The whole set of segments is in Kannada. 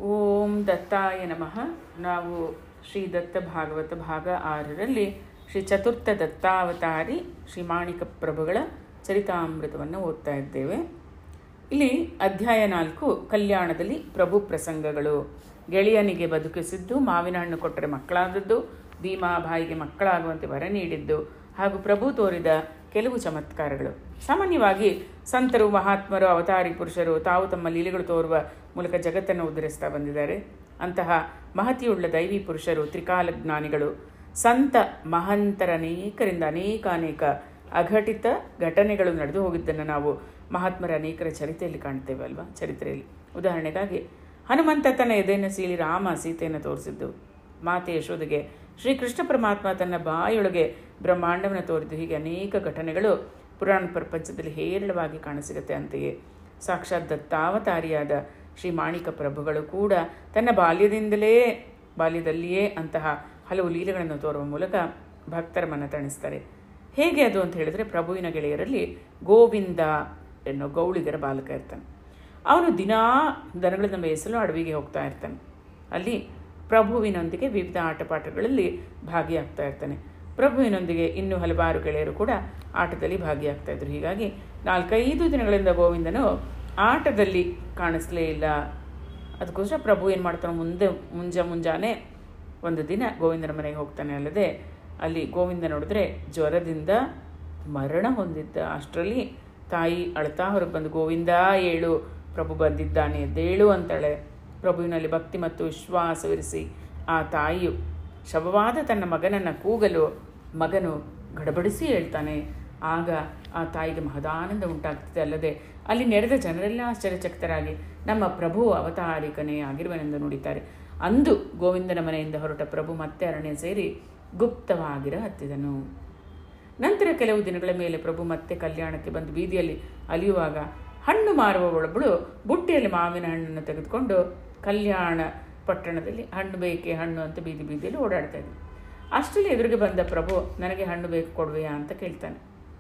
ಓಂ ದತ್ತಾಯ ನಮಃ ನಾವು ಶ್ರೀ ದತ್ತ ಭಾಗವತ ಭಾಗ ಆರರಲ್ಲಿ ಶ್ರೀ ಚತುರ್ಥ ದತ್ತಾವತಾರಿ ಶ್ರೀ ಮಾಣಿಕ ಪ್ರಭುಗಳ ಚರಿತಾಮೃತವನ್ನು ಓದ್ತಾ ಇದ್ದೇವೆ ಇಲ್ಲಿ ಅಧ್ಯಾಯ ನಾಲ್ಕು ಕಲ್ಯಾಣದಲ್ಲಿ ಪ್ರಭು ಪ್ರಸಂಗಗಳು ಗೆಳೆಯನಿಗೆ ಬದುಕಿಸಿದ್ದು ಮಾವಿನ ಹಣ್ಣು ಕೊಟ್ಟರೆ ಮಕ್ಕಳಾದದ್ದು ಭೀಮಾಬಾಯಿಗೆ ಮಕ್ಕಳಾಗುವಂತೆ ವರ ನೀಡಿದ್ದು ಹಾಗೂ ಪ್ರಭು ತೋರಿದ ಕೆಲವು ಚಮತ್ಕಾರಗಳು ಸಾಮಾನ್ಯವಾಗಿ ಸಂತರು ಮಹಾತ್ಮರು ಅವತಾರಿ ಪುರುಷರು ತಾವು ತಮ್ಮ ಲೀಲೆಗಳು ತೋರುವ ಮೂಲಕ ಜಗತ್ತನ್ನು ಉದ್ಧರಿಸ್ತಾ ಬಂದಿದ್ದಾರೆ ಅಂತಹ ಮಹತಿಯುಳ್ಳ ದೈವಿ ಪುರುಷರು ತ್ರಿಕಾಲ ಜ್ಞಾನಿಗಳು ಸಂತ ಮಹಂತರ ಅನೇಕರಿಂದ ಅನೇಕ ಅನೇಕ ಅಘಟಿತ ಘಟನೆಗಳು ನಡೆದು ಹೋಗಿದ್ದನ್ನು ನಾವು ಮಹಾತ್ಮರ ಅನೇಕರ ಚರಿತೆಯಲ್ಲಿ ಕಾಣ್ತೇವೆ ಅಲ್ವಾ ಚರಿತ್ರೆಯಲ್ಲಿ ಉದಾಹರಣೆಗಾಗಿ ಹನುಮಂತ ತನ್ನ ಎದೆಯನ್ನು ಸೀಳಿ ರಾಮ ಸೀತೆಯನ್ನು ತೋರಿಸಿದ್ದು ಮಾತೆ ಯಶೋದೆಗೆ ಶ್ರೀಕೃಷ್ಣ ಪರಮಾತ್ಮ ತನ್ನ ಬಾಯೊಳಗೆ ಬ್ರಹ್ಮಾಂಡವನ್ನು ತೋರಿದ್ದು ಹೀಗೆ ಅನೇಕ ಘಟನೆಗಳು ಪುರಾಣ ಪ್ರಪಂಚದಲ್ಲಿ ಹೇರಳವಾಗಿ ಕಾಣಸಿಗುತ್ತೆ ಅಂತೆಯೇ ಸಾಕ್ಷಾತ್ ದತ್ತಾವತಾರಿಯಾದ ಶ್ರೀ ಮಾಣಿಕ ಪ್ರಭುಗಳು ಕೂಡ ತನ್ನ ಬಾಲ್ಯದಿಂದಲೇ ಬಾಲ್ಯದಲ್ಲಿಯೇ ಅಂತಹ ಹಲವು ಲೀಲೆಗಳನ್ನು ತೋರುವ ಮೂಲಕ ಭಕ್ತರ ಮನ ತಣಿಸ್ತಾರೆ ಹೇಗೆ ಅದು ಅಂತ ಹೇಳಿದ್ರೆ ಪ್ರಭುವಿನ ಗೆಳೆಯರಲ್ಲಿ ಗೋವಿಂದ ಎನ್ನೋ ಗೌಳಿಗರ ಬಾಲಕ ಇರ್ತಾನೆ ಅವನು ದಿನಾ ದನಗಳನ್ನು ಮೇಯಿಸಲು ಅಡವಿಗೆ ಹೋಗ್ತಾ ಇರ್ತಾನೆ ಅಲ್ಲಿ ಪ್ರಭುವಿನೊಂದಿಗೆ ವಿವಿಧ ಆಟಪಾಠಗಳಲ್ಲಿ ಭಾಗಿಯಾಗ್ತಾ ಇರ್ತಾನೆ ಪ್ರಭುವಿನೊಂದಿಗೆ ಇನ್ನೂ ಹಲವಾರು ಗೆಳೆಯರು ಕೂಡ ಆಟದಲ್ಲಿ ಭಾಗಿಯಾಗ್ತಾ ಇದ್ರು ಹೀಗಾಗಿ ನಾಲ್ಕೈದು ದಿನಗಳಿಂದ ಗೋವಿಂದನು ಆಟದಲ್ಲಿ ಕಾಣಿಸ್ಲೇ ಇಲ್ಲ ಅದಕ್ಕೋಸ್ಕರ ಪ್ರಭು ಏನು ಮಾಡ್ತಾನೆ ಮುಂದೆ ಮುಂಜಾ ಮುಂಜಾನೆ ಒಂದು ದಿನ ಗೋವಿಂದನ ಮನೆಗೆ ಹೋಗ್ತಾನೆ ಅಲ್ಲದೆ ಅಲ್ಲಿ ಗೋವಿಂದ ನೋಡಿದ್ರೆ ಜ್ವರದಿಂದ ಮರಣ ಹೊಂದಿದ್ದ ಅಷ್ಟರಲ್ಲಿ ತಾಯಿ ಅಳ್ತಾ ಹೊರಗೆ ಬಂದು ಗೋವಿಂದ ಏಳು ಪ್ರಭು ಬಂದಿದ್ದಾನೆ ಎದ್ದೇಳು ಅಂತಾಳೆ ಪ್ರಭುವಿನಲ್ಲಿ ಭಕ್ತಿ ಮತ್ತು ವಿಶ್ವಾಸವಿರಿಸಿ ಆ ತಾಯಿಯು ಶವವಾದ ತನ್ನ ಮಗನನ್ನು ಕೂಗಲು ಮಗನು ಗಡಬಡಿಸಿ ಹೇಳ್ತಾನೆ ಆಗ ಆ ತಾಯಿಗೆ ಮಹದಾನಂದ ಉಂಟಾಗ್ತದೆ ಅಲ್ಲದೆ ಅಲ್ಲಿ ನೆರೆದ ಜನರೆಲ್ಲ ಆಶ್ಚರ್ಯಚಕಿತರಾಗಿ ನಮ್ಮ ಪ್ರಭು ಅವತಾರಿಕನೇ ಆಗಿರುವನೆಂದು ನುಡಿತಾರೆ ಅಂದು ಗೋವಿಂದನ ಮನೆಯಿಂದ ಹೊರಟ ಪ್ರಭು ಮತ್ತೆ ಅರಣ್ಯ ಸೇರಿ ಗುಪ್ತವಾಗಿರ ಹತ್ತಿದನು ನಂತರ ಕೆಲವು ದಿನಗಳ ಮೇಲೆ ಪ್ರಭು ಮತ್ತೆ ಕಲ್ಯಾಣಕ್ಕೆ ಬಂದು ಬೀದಿಯಲ್ಲಿ ಅಲಿಯುವಾಗ ಹಣ್ಣು ಮಾರುವವಳೊಬ್ಬಳು ಬುಟ್ಟಿಯಲ್ಲಿ ಮಾವಿನ ಹಣ್ಣನ್ನು ತೆಗೆದುಕೊಂಡು ಕಲ್ಯಾಣ ಪಟ್ಟಣದಲ್ಲಿ ಹಣ್ಣು ಬೇಕೆ ಹಣ್ಣು ಅಂತ ಬೀದಿ ಬೀದಿಯಲ್ಲಿ ಓಡಾಡ್ತಾ ಇದ್ಲು ಅಷ್ಟರಲ್ಲಿ ಎದುರಿಗೆ ಬಂದ ಪ್ರಭು ನನಗೆ ಹಣ್ಣು ಬೇಕು ಕೊಡುವೆಯಾ ಅಂತ ಕೇಳ್ತಾನೆ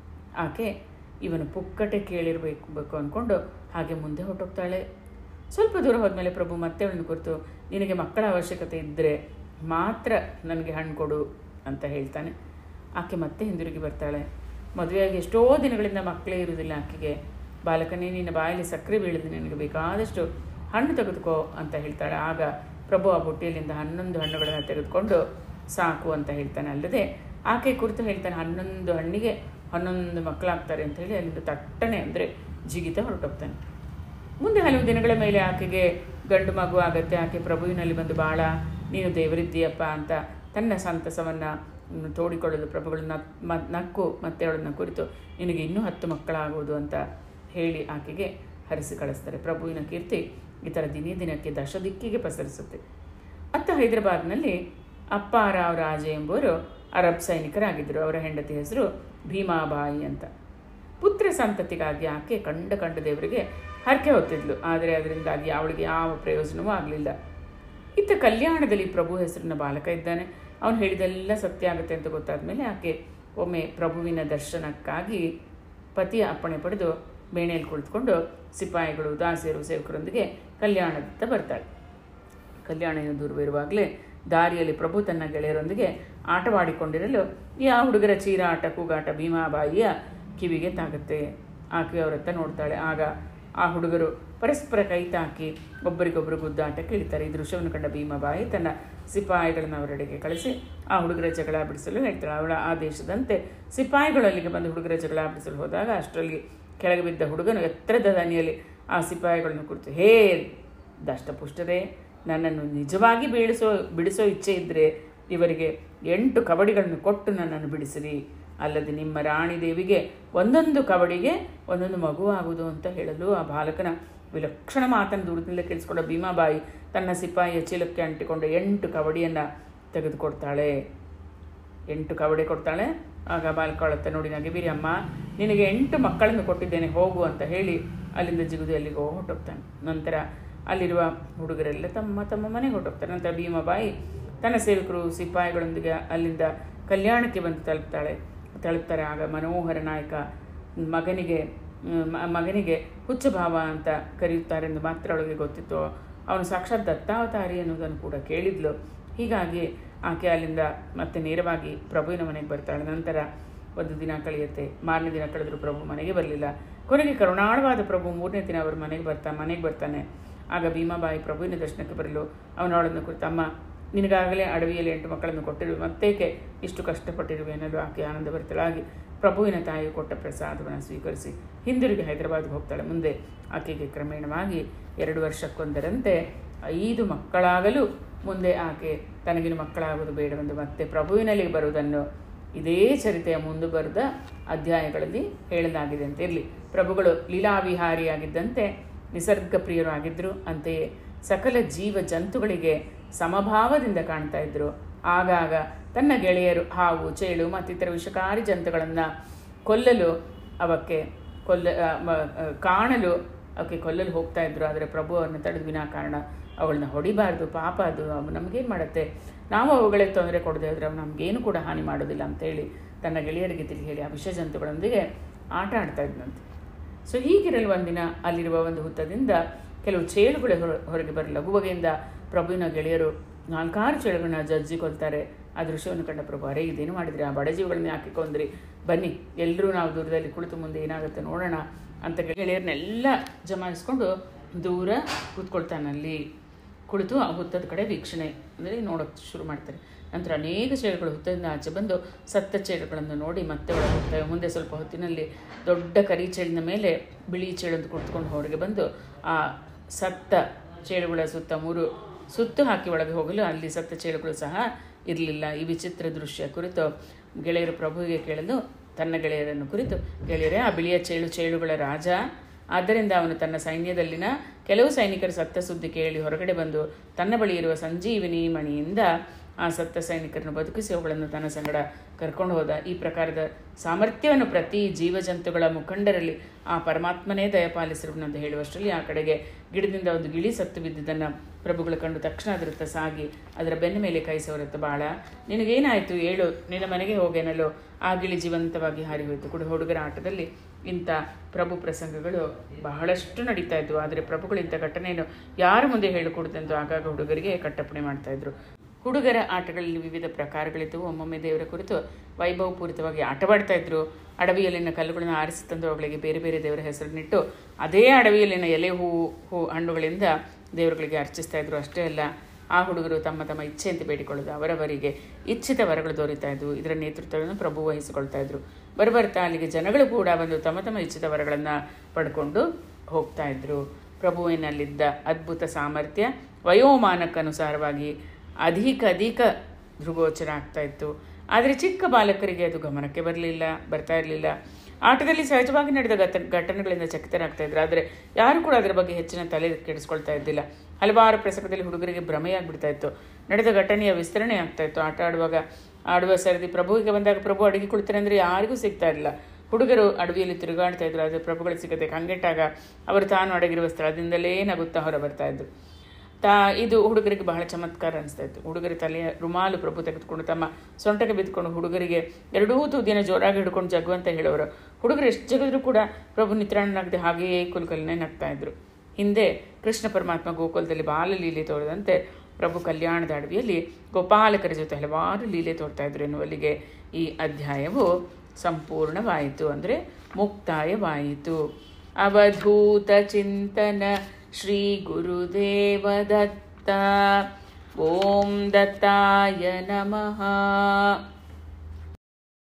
ಆಕೆ ಇವನು ಪುಕ್ಕಟೆ ಕೇಳಿರಬೇಕು ಬೇಕು ಅಂದ್ಕೊಂಡು ಹಾಗೆ ಮುಂದೆ ಹೊರಟೋಗ್ತಾಳೆ ಸ್ವಲ್ಪ ದೂರ ಹೋದ್ಮೇಲೆ ಪ್ರಭು ಮತ್ತೆ ಅವಳನ್ನು ಕುರಿತು ನಿನಗೆ ಮಕ್ಕಳ ಅವಶ್ಯಕತೆ ಇದ್ದರೆ ಮಾತ್ರ ನನಗೆ ಹಣ್ಣು ಕೊಡು ಅಂತ ಹೇಳ್ತಾನೆ ಆಕೆ ಮತ್ತೆ ಹಿಂದಿರುಗಿ ಬರ್ತಾಳೆ ಮದುವೆಯಾಗಿ ಎಷ್ಟೋ ದಿನಗಳಿಂದ ಮಕ್ಕಳೇ ಇರುವುದಿಲ್ಲ ಆಕೆಗೆ ಬಾಲಕನೇ ನಿನ್ನ ಬಾಯಲ್ಲಿ ಸಕ್ಕರೆ ಬೀಳಿದೆ ನಿನಗೆ ಬೇಕಾದಷ್ಟು ಹಣ್ಣು ತೆಗೆದುಕೋ ಅಂತ ಹೇಳ್ತಾಳೆ ಆಗ ಪ್ರಭು ಆ ಬುಟ್ಟಿಯಲ್ಲಿಂದ ಹನ್ನೊಂದು ಹಣ್ಣುಗಳನ್ನು ತೆಗೆದುಕೊಂಡು ಸಾಕು ಅಂತ ಹೇಳ್ತಾನೆ ಅಲ್ಲದೆ ಆಕೆ ಕುರಿತು ಹೇಳ್ತಾನೆ ಹನ್ನೊಂದು ಹಣ್ಣಿಗೆ ಹನ್ನೊಂದು ಮಕ್ಕಳಾಗ್ತಾರೆ ಅಂತ ಹೇಳಿ ಅಲ್ಲಿಂದ ತಟ್ಟನೆ ಅಂದರೆ ಜಿಗಿತ ಹೊರಟೋಗ್ತಾನೆ ಮುಂದೆ ಹಲವು ದಿನಗಳ ಮೇಲೆ ಆಕೆಗೆ ಗಂಡು ಮಗು ಆಗತ್ತೆ ಆಕೆ ಪ್ರಭುವಿನಲ್ಲಿ ಬಂದು ಬಾಳ ನೀನು ದೇವರಿದ್ದೀಯಪ್ಪ ಅಂತ ತನ್ನ ಸಂತಸವನ್ನು ತೋಡಿಕೊಳ್ಳಲು ಪ್ರಭುಗಳನ್ನ ಮ ನಕ್ಕು ಮತ್ತೆ ಅವಳನ್ನು ಕುರಿತು ನಿನಗೆ ಇನ್ನೂ ಹತ್ತು ಮಕ್ಕಳಾಗುವುದು ಅಂತ ಹೇಳಿ ಆಕೆಗೆ ಹರಿಸಿ ಕಳಿಸ್ತಾರೆ ಪ್ರಭುವಿನ ಕೀರ್ತಿ ಈ ಥರ ದಿನೇ ದಿನಕ್ಕೆ ದಶ ದಿಕ್ಕಿಗೆ ಪಸರಿಸುತ್ತೆ ಅತ್ತ ಹೈದರಾಬಾದ್ನಲ್ಲಿ ಅಪ್ಪಾರಾವ್ ರಾಜ ಎಂಬುವರು ಅರಬ್ ಸೈನಿಕರಾಗಿದ್ದರು ಅವರ ಹೆಂಡತಿ ಹೆಸರು ಭೀಮಾಬಾಯಿ ಅಂತ ಪುತ್ರ ಸಂತತಿಗಾಗಿ ಆಕೆ ಕಂಡ ಕಂಡ ದೇವರಿಗೆ ಹರಕೆ ಹೊತ್ತಿದ್ಲು ಆದರೆ ಅದರಿಂದಾಗಿ ಅವಳಿಗೆ ಯಾವ ಪ್ರಯೋಜನವೂ ಆಗಲಿಲ್ಲ ಇತ್ತ ಕಲ್ಯಾಣದಲ್ಲಿ ಪ್ರಭು ಹೆಸರಿನ ಬಾಲಕ ಇದ್ದಾನೆ ಅವನು ಹೇಳಿದೆಲ್ಲ ಸತ್ಯ ಆಗುತ್ತೆ ಅಂತ ಗೊತ್ತಾದ ಮೇಲೆ ಆಕೆ ಒಮ್ಮೆ ಪ್ರಭುವಿನ ದರ್ಶನಕ್ಕಾಗಿ ಪತಿಯ ಅಪ್ಪಣೆ ಪಡೆದು ಬೇಣೆಯಲ್ಲಿ ಕುಳಿತುಕೊಂಡು ಸಿಪಾಯಿಗಳು ದಾಸಿಯರು ಸೇವಕರೊಂದಿಗೆ ಕಲ್ಯಾಣದತ್ತ ಬರ್ತಾಳೆ ಕಲ್ಯಾಣ ದೂರವಿರುವಾಗಲೇ ದಾರಿಯಲ್ಲಿ ಪ್ರಭು ತನ್ನ ಗೆಳೆಯರೊಂದಿಗೆ ಆಟವಾಡಿಕೊಂಡಿರಲು ಆ ಹುಡುಗರ ಚೀರಾಟ ಕೂಗಾಟ ಭೀಮಾಬಾಯಿಯ ಕಿವಿಗೆ ತಾಗುತ್ತೆ ಆಕೆ ಅವರತ್ತ ನೋಡ್ತಾಳೆ ಆಗ ಆ ಹುಡುಗರು ಪರಸ್ಪರ ಕೈ ತಾಕಿ ಒಬ್ಬರಿಗೊಬ್ಬರು ಗುದ್ದಾಟ ಕೇಳ್ತಾರೆ ಈ ದೃಶ್ಯವನ್ನು ಕಂಡ ಭೀಮಾಬಾಯಿ ತನ್ನ ಸಿಪಾಯಿಗಳನ್ನು ಅವರೆಡೆಗೆ ಕಳಿಸಿ ಆ ಹುಡುಗರ ಜಗಳ ಬಿಡಿಸಲು ಹೇಳ್ತಾಳೆ ಅವಳ ಆದೇಶದಂತೆ ಸಿಪಾಯಿಗಳು ಅಲ್ಲಿಗೆ ಬಂದು ಹುಡುಗರ ಜಗಳ ಬಿಡಿಸಲು ಹೋದಾಗ ಅಷ್ಟರಲ್ಲಿ ಕೆಳಗೆ ಬಿದ್ದ ಹುಡುಗನು ಎತ್ತರದ ದನಿಯಲ್ಲಿ ಆ ಸಿಪಾಯಿಗಳನ್ನು ಕುರಿತು ಹೇ ದಷ್ಟಪುಷ್ಟರೇ ನನ್ನನ್ನು ನಿಜವಾಗಿ ಬೀಳಿಸೋ ಬಿಡಿಸೋ ಇಚ್ಛೆ ಇದ್ದರೆ ಇವರಿಗೆ ಎಂಟು ಕಬಡಿಗಳನ್ನು ಕೊಟ್ಟು ನನ್ನನ್ನು ಬಿಡಿಸಿರಿ ಅಲ್ಲದೆ ನಿಮ್ಮ ರಾಣಿ ದೇವಿಗೆ ಒಂದೊಂದು ಕಬಡಿಗೆ ಒಂದೊಂದು ಮಗುವಾಗುವುದು ಅಂತ ಹೇಳಲು ಆ ಬಾಲಕನ ವಿಲಕ್ಷಣ ಮಾತನ್ನು ದೂರದಿಂದ ಕೇಳಿಸ್ಕೊಂಡ ಭೀಮಾಬಾಯಿ ತನ್ನ ಸಿಪಾಯಿಯ ಚೀಲಕ್ಕೆ ಅಂಟಿಕೊಂಡ ಎಂಟು ಕಬಡಿಯನ್ನು ತೆಗೆದುಕೊಡ್ತಾಳೆ ಎಂಟು ಕಬಡಿ ಕೊಡ್ತಾಳೆ ಆಗ ಬಾಲಕಳತ್ತ ನೋಡಿ ನಗಿಬಿರಿ ಅಮ್ಮ ನಿನಗೆ ಎಂಟು ಮಕ್ಕಳನ್ನು ಕೊಟ್ಟಿದ್ದೇನೆ ಹೋಗು ಅಂತ ಹೇಳಿ ಅಲ್ಲಿಂದ ಜಿಗುದು ಅಲ್ಲಿಗೆ ಹೊರಟೋಗ್ತಾನೆ ನಂತರ ಅಲ್ಲಿರುವ ಹುಡುಗರೆಲ್ಲ ತಮ್ಮ ತಮ್ಮ ಮನೆಗೆ ಹೊರಟೋಗ್ತಾರೆ ನಂತರ ಭೀಮಾಬಾಯಿ ತನ್ನ ಸೇವಕರು ಸಿಪಾಯಿಗಳೊಂದಿಗೆ ಅಲ್ಲಿಂದ ಕಲ್ಯಾಣಕ್ಕೆ ಬಂದು ತಲುಪ್ತಾಳೆ ತಲುಪ್ತಾರೆ ಆಗ ಮನೋಹರ ನಾಯಕ ಮಗನಿಗೆ ಮ- ಮಗನಿಗೆ ಹುಚ್ಚ ಭಾವ ಅಂತ ಕರೆಯುತ್ತಾರೆಂದು ಮಾತ್ರ ಅವಳಿಗೆ ಗೊತ್ತಿತ್ತು ಅವನು ಸಾಕ್ಷಾತ್ ದತ್ತಾವತಾರಿ ಅನ್ನೋದನ್ನು ಕೂಡ ಕೇಳಿದ್ಲು ಹೀಗಾಗಿ ಆಕೆ ಅಲ್ಲಿಂದ ಮತ್ತೆ ನೇರವಾಗಿ ಪ್ರಭುವಿನ ಮನೆಗೆ ಬರ್ತಾಳೆ ನಂತರ ಒಂದು ದಿನ ಕಳೆಯುತ್ತೆ ಮಾರನೇ ದಿನ ಕಳೆದರೂ ಪ್ರಭು ಮನೆಗೆ ಬರಲಿಲ್ಲ ಕೊನೆಗೆ ಕರುಣಾಳವಾದ ಪ್ರಭು ಮೂರನೇ ದಿನ ಅವರು ಮನೆಗೆ ಬರ್ತಾ ಮನೆಗೆ ಬರ್ತಾನೆ ಆಗ ಭೀಮಾಬಾಯಿ ಪ್ರಭುವಿನ ದರ್ಶನಕ್ಕೆ ಬರಲು ಅವನವಳನ್ನು ಕುರಿತಮ್ಮ ನಿನಗಾಗಲೇ ಅಡವಿಯಲ್ಲಿ ಎಂಟು ಮಕ್ಕಳನ್ನು ಕೊಟ್ಟಿರುವೆ ಮತ್ತೇಕೆ ಇಷ್ಟು ಕಷ್ಟಪಟ್ಟಿರುವೆ ಅನ್ನಲು ಆಕೆ ಆನಂದ ಭರಿತಳಾಗಿ ಪ್ರಭುವಿನ ತಾಯಿ ಕೊಟ್ಟ ಪ್ರಸಾದವನ್ನು ಸ್ವೀಕರಿಸಿ ಹಿಂದಿರುಗಿ ಹೈದರಾಬಾದ್ಗೆ ಹೋಗ್ತಾಳೆ ಮುಂದೆ ಆಕೆಗೆ ಕ್ರಮೇಣವಾಗಿ ಎರಡು ವರ್ಷಕ್ಕೊಂದರಂತೆ ಐದು ಮಕ್ಕಳಾಗಲು ಮುಂದೆ ಆಕೆ ತನಗಿನ ಮಕ್ಕಳಾಗುವುದು ಬೇಡವೆಂದು ಮತ್ತೆ ಪ್ರಭುವಿನಲ್ಲಿ ಬರುವುದನ್ನು ಇದೇ ಚರಿತೆಯ ಮುಂದುವರೆದ ಅಧ್ಯಾಯಗಳಲ್ಲಿ ಹೇಳಲಾಗಿದೆ ಅಂತ ಇರಲಿ ಪ್ರಭುಗಳು ಲೀಲಾವಿಹಾರಿಯಾಗಿದ್ದಂತೆ ನಿಸರ್ಗ ಪ್ರಿಯರು ಆಗಿದ್ದರು ಅಂತೆಯೇ ಸಕಲ ಜೀವ ಜಂತುಗಳಿಗೆ ಸಮಭಾವದಿಂದ ಕಾಣ್ತಾ ಇದ್ದರು ಆಗಾಗ ತನ್ನ ಗೆಳೆಯರು ಹಾವು ಚೇಳು ಮತ್ತಿತರ ವಿಷಕಾರಿ ಜಂತುಗಳನ್ನು ಕೊಲ್ಲಲು ಅವಕ್ಕೆ ಕೊಲ್ಲ ಆ, ಮ- ಆ, ಕಾಣಲು ಅವಕ್ಕೆ ಕೊಲ್ಲಲು ಹೋಗ್ತಾ ಇದ್ರು ಆದರೆ ಪ್ರಭು ಅವರನ್ನು ತಡೆದು ವಿನಾಕಾರಣ ಅವುಗಳನ್ನ ಹೊಡಿಬಾರ್ದು ಪಾಪ ಅದು ಅವು ನಮಗೇನು ಮಾಡುತ್ತೆ ನಾವು ಅವುಗಳಿಗೆ ತೊಂದರೆ ಕೊಡದೆ ಹೋದರೆ ಅವು ನಮಗೇನು ಕೂಡ ಹಾನಿ ಮಾಡೋದಿಲ್ಲ ಅಂತೇಳಿ ತನ್ನ ಗೆಳೆಯರಿಗೆ ತಿಳಿ ಹೇಳಿ ಆ ವಿಷ ಜಂತುಗಳೊಂದಿಗೆ ಆಟ ಆಡ್ತಾ ಇದ್ನಂತೆ ಸೊ ಹೀಗಿರಲು ಒಂದಿನ ಅಲ್ಲಿರುವ ಒಂದು ಹುತ್ತದಿಂದ ಕೆಲವು ಚೇಳುಗಳು ಹೊರ ಹೊರಗೆ ಬರಲು ಲಘು ಬಗೆಯಿಂದ ಪ್ರಭುವಿನ ಗೆಳೆಯರು ನಾಲ್ಕಾರು ಚೇಳುಗಳನ್ನ ಜಜ್ಜಿ ಕೊಲ್ತಾರೆ ಆ ದೃಶ್ಯವನ್ನು ಕಂಡ ಪ್ರಭು ಅರೆ ಇದೇನು ಮಾಡಿದ್ರಿ ಆ ಬಡಜೀವಿಗಳನ್ನ ಯಾಕೆ ಕೊಂದ್ರಿ ಬನ್ನಿ ಎಲ್ಲರೂ ನಾವು ದೂರದಲ್ಲಿ ಕುಳಿತು ಮುಂದೆ ಏನಾಗುತ್ತೆ ನೋಡೋಣ ಅಂತ ಗೆಳೆಯರನ್ನೆಲ್ಲ ಜಮಾಯಿಸ್ಕೊಂಡು ದೂರ ಕೂತ್ಕೊಳ್ತಾನಲ್ಲಿ ಕುಳಿತು ಆ ಹುತ್ತದ ಕಡೆ ವೀಕ್ಷಣೆ ಅಂದರೆ ನೋಡೋಕ್ಕೆ ಶುರು ಮಾಡ್ತಾರೆ ನಂತರ ಅನೇಕ ಚೇಳುಗಳು ಹುತ್ತದಿಂದ ಆಚೆ ಬಂದು ಸತ್ತ ಚೇಳುಗಳನ್ನು ನೋಡಿ ಮತ್ತೆ ಒಳಗೆ ಹೋಗ್ತವೆ ಮುಂದೆ ಸ್ವಲ್ಪ ಹೊತ್ತಿನಲ್ಲಿ ದೊಡ್ಡ ಕರಿ ಚೇಳಿನ ಮೇಲೆ ಬಿಳಿ ಚೇಳೊಂದು ಕುಳಿತುಕೊಂಡು ಹೊರಗೆ ಬಂದು ಆ ಸತ್ತ ಚೇಳುಗಳ ಸುತ್ತ ಮೂರು ಸುತ್ತು ಹಾಕಿ ಒಳಗೆ ಹೋಗಲು ಅಲ್ಲಿ ಸತ್ತ ಚೇಳುಗಳು ಸಹ ಇರಲಿಲ್ಲ ಈ ವಿಚಿತ್ರ ದೃಶ್ಯ ಕುರಿತು ಗೆಳೆಯರು ಪ್ರಭುವಿಗೆ ಕೇಳಲು ತನ್ನ ಗೆಳೆಯರನ್ನು ಕುರಿತು ಗೆಳೆಯರೇ ಆ ಬಿಳಿಯ ಚೇಳು ಚೇಳುಗಳ ರಾಜ ಆದ್ದರಿಂದ ಅವನು ತನ್ನ ಸೈನ್ಯದಲ್ಲಿನ ಕೆಲವು ಸೈನಿಕರ ಸತ್ತ ಸುದ್ದಿ ಕೇಳಿ ಹೊರಗಡೆ ಬಂದು ತನ್ನ ಬಳಿ ಇರುವ ಸಂಜೀವಿನಿ ಮಣಿಯಿಂದ ಆ ಸತ್ತ ಸೈನಿಕರನ್ನು ಬದುಕಿಸಿ ಅವುಗಳನ್ನು ತನ್ನ ಸಂಗಡ ಕರ್ಕೊಂಡು ಹೋದ ಈ ಪ್ರಕಾರದ ಸಾಮರ್ಥ್ಯವನ್ನು ಪ್ರತಿ ಜೀವಜಂತುಗಳ ಮುಖಂಡರಲ್ಲಿ ಆ ಪರಮಾತ್ಮನೇ ದಯಪಾಲಿಸಿರುವನೆಂದು ಹೇಳುವಷ್ಟರಲ್ಲಿ ಆ ಕಡೆಗೆ ಗಿಡದಿಂದ ಒಂದು ಗಿಳಿ ಸತ್ತು ಬಿದ್ದುದನ್ನು ಪ್ರಭುಗಳು ಕಂಡು ತಕ್ಷಣ ಅದರತ್ತ ಸಾಗಿ ಅದರ ಬೆನ್ನ ಮೇಲೆ ಕೈ ಸವರತ್ತ ಬಾಳ ನಿನಗೇನಾಯಿತು ಏಳು ನಿನ್ನ ಮನೆಗೆ ಹೋಗೇನಲ್ಲೋ ಆ ಗಿಳಿ ಜೀವಂತವಾಗಿ ಹಾರಿ ಹೋಯಿತು ಕೂಡ ಹುಡುಗರ ಆಟದಲ್ಲಿ ಇಂಥ ಪ್ರಭು ಪ್ರಸಂಗಗಳು ಬಹಳಷ್ಟು ನಡೀತಾ ಇದ್ವು ಆದರೆ ಪ್ರಭುಗಳು ಇಂಥ ಘಟನೆಯನ್ನು ಯಾರ ಮುಂದೆ ಹೇಳಿಕೊಡುತ್ತೆಂದು ಆಗಾಗ ಹುಡುಗರಿಗೆ ಕಟ್ಟಪ್ಪಣೆ ಮಾಡ್ತಾ ಇದ್ರು ಹುಡುಗರ ಆಟಗಳಲ್ಲಿ ವಿವಿಧ ಪ್ರಕಾರಗಳಿದ್ದವು ಒಮ್ಮೊಮ್ಮೆ ದೇವರ ಕುರಿತು ವೈಭವಪೂರಿತವಾಗಿ ಆಟವಾಡ್ತಾ ಇದ್ರು ಅಡವಿಯಲ್ಲಿನ ಕಲ್ಲುಗಳನ್ನು ಆರಿಸಿ ತಂದು ಅವುಗಳಿಗೆ ಬೇರೆ ಬೇರೆ ದೇವರ ಹೆಸರನ್ನಿಟ್ಟು ಅದೇ ಅಡವಿಯಲ್ಲಿನ ಎಲೆ ಹೂವು ಹೂ ಹಣ್ಣುಗಳಿಂದ ದೇವರುಗಳಿಗೆ ಅರ್ಚಿಸ್ತಾ ಇದ್ರು ಅಷ್ಟೇ ಅಲ್ಲ ಆ ಹುಡುಗರು ತಮ್ಮ ತಮ್ಮ ಇಚ್ಛೆಯಂತೆ ಬೇಡಿಕೊಳ್ಳೋದು ಅವರವರಿಗೆ ಇಚ್ಛಿತ ವರಗಳು ದೊರೀತಾ ಇದ್ವು ಇದರ ನೇತೃತ್ವವನ್ನು ಪ್ರಭು ವಹಿಸಿಕೊಳ್ತಾ ಇದ್ರು ಬರಬರ್ತಾ ಅಲ್ಲಿಗೆ ಜನಗಳು ಕೂಡ ಬಂದು ತಮ್ಮ ತಮ್ಮ ಇಚ್ಛಿತ ವರಗಳನ್ನು ಪಡ್ಕೊಂಡು ಹೋಗ್ತಾ ಇದ್ರು ಪ್ರಭುವಿನಲ್ಲಿದ್ದ ಅದ್ಭುತ ಸಾಮರ್ಥ್ಯ ವಯೋಮಾನಕ್ಕನುಸಾರವಾಗಿ ಅಧಿಕ ಅಧಿಕ ದೃಗೋಚರ ಆಗ್ತಾ ಇತ್ತು ಆದರೆ ಚಿಕ್ಕ ಬಾಲಕರಿಗೆ ಅದು ಗಮನಕ್ಕೆ ಬರಲಿಲ್ಲ ಬರ್ತಾ ಇರಲಿಲ್ಲ ಆಟದಲ್ಲಿ ಸಹಜವಾಗಿ ನಡೆದ ಘಟ ಘಟನೆಗಳಿಂದ ಚಕಿತರಾಗ್ತಾ ಇದ್ರು ಆದರೆ ಯಾರು ಕೂಡ ಅದರ ಬಗ್ಗೆ ಹೆಚ್ಚಿನ ತಲೆ ಕೆಡಿಸ್ಕೊಳ್ತಾ ಇದ್ದಿಲ್ಲ ಹಲವಾರು ಪ್ರಸಂಗದಲ್ಲಿ ಹುಡುಗರಿಗೆ ಭ್ರಮೆಯಾಗ್ಬಿಡ್ತಾ ಇತ್ತು ನಡೆದ ಘಟನೆಯ ವಿಸ್ತರಣೆ ಆಗ್ತಾ ಇತ್ತು ಆಟ ಆಡುವಾಗ ಆಡುವ ಸರದಿ ಪ್ರಭುವಿಗೆ ಬಂದಾಗ ಪ್ರಭು ಅಡಿಗೆ ಕುಳಿತಾರೆ ಅಂದರೆ ಯಾರಿಗೂ ಸಿಗ್ತಾ ಇರಲಿಲ್ಲ ಹುಡುಗರು ಅಡವಿಯಲ್ಲಿ ತಿರುಗಾಡ್ತಾ ಇದ್ರು ಆದರೆ ಪ್ರಭುಗಳು ಸಿಗದೆ ಕಂಗೆಟ್ಟಾಗ ಅವರು ತಾನು ಅಡಗಿರುವ ಸ್ಥಳದಿಂದಲೇ ನಗುತ್ತಾ ಹೊರ ಬರ್ತಾ ಇದ್ರು ತಾ ಇದು ಹುಡುಗರಿಗೆ ಬಹಳ ಚಮತ್ಕಾರ ಅನಿಸ್ತಾ ಇತ್ತು ಹುಡುಗರ ತಲೆಯ ರುಮಾಲು ಪ್ರಭು ತೆಗೆದುಕೊಂಡು ತಮ್ಮ ಸೊಂಟಕ್ಕೆ ಬಿದ್ದುಕೊಂಡು ಹುಡುಗರಿಗೆ ಎರಡೂ ತುದಿನ ಜೋರಾಗಿ ಹಿಡ್ಕೊಂಡು ಜಗುವಂತ ಹೇಳೋರು ಹುಡುಗರು ಎಷ್ಟು ಜಗಿದ್ರು ಕೂಡ ಪ್ರಭು ನಿತ್ರಾಣನಾಗದೆ ಹಾಗೆಯೇ ಕುಲ್ಕಲ್ನೇ ನಗ್ತಾ ಇದ್ರು ಹಿಂದೆ ಕೃಷ್ಣ ಪರಮಾತ್ಮ ಗೋಕುಲದಲ್ಲಿ ಬಾಲಲೀಲೆ ತೋರದಂತೆ ಪ್ರಭು ಕಲ್ಯಾಣದ ಅಡವಿಯಲ್ಲಿ ಗೋಪಾಲಕರ ಜೊತೆ ಹಲವಾರು ಲೀಲೆ ತೋರ್ತಾ ಇದ್ರು ಎನ್ನುವಲ್ಲಿಗೆ ಈ ಅಧ್ಯಾಯವು ಸಂಪೂರ್ಣವಾಯಿತು ಅಂದರೆ ಮುಕ್ತಾಯವಾಯಿತು ಅವಧೂತ ಚಿಂತನ ಶ್ರೀ ಗುರುದೇವ ದತ್ತ ಓಂ ದತ್ತಾಯ ನಮಃ